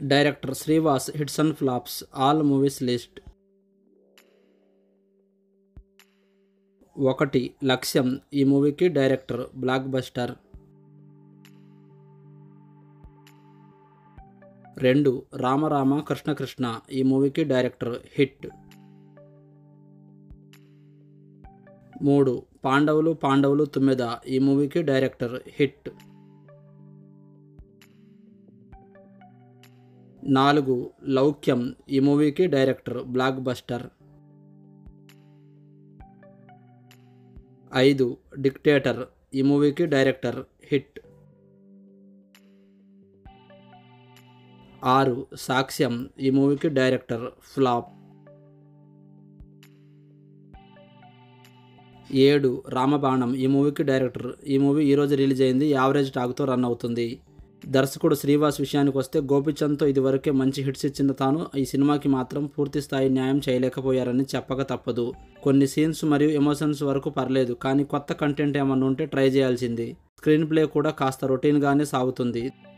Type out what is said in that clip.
director Srivas hits and flops all movies list ఒకటి లక్ష్యం ఈ మూవీకి డైరెక్టర్ బ్లాక్ బస్టర్ రెండు రామరామ కృష్ణ కృష్ణ ఈ మూవీకి డైరెక్టర్ హిట్ మూడు పాండవులు పాండవులు తుమ్మెద ఈ మూవీకి డైరెక్టర్ హిట్ నాలుగు లౌక్యం ఈ మూవీకి డైరెక్టర్ బ్లాక్ బస్టర్ ఐదు డిక్టేటర్ ఈ మూవీకి డైరెక్టర్ హిట్ ఆరు సాక్ష్యం ఈ మూవీకి డైరెక్టర్ ఫ్లాప్ ఏడు రామబాణం ఈ మూవీకి డైరెక్టర్ ఈ మూవీ ఈరోజు రిలీజ్ అయింది యావరేజ్ టాక్తో రన్ అవుతుంది దర్శకుడు శ్రీవాస్ విషయానికి వస్తే గోపిచంద్తో ఇదివరకే మంచి హిట్స్ ఇచ్చిన తాను ఈ సినిమాకి మాత్రం పూర్తి స్థాయి న్యాయం చేయలేకపోయారని చెప్పక తప్పదు కొన్ని సీన్స్ మరియు ఎమోషన్స్ వరకు పర్లేదు కానీ కొత్త కంటెంట్ ఏమన్నా ఉంటే ట్రై చేయాల్సింది స్క్రీన్ ప్లే కూడా కాస్త రొటీన్గానే సాగుతుంది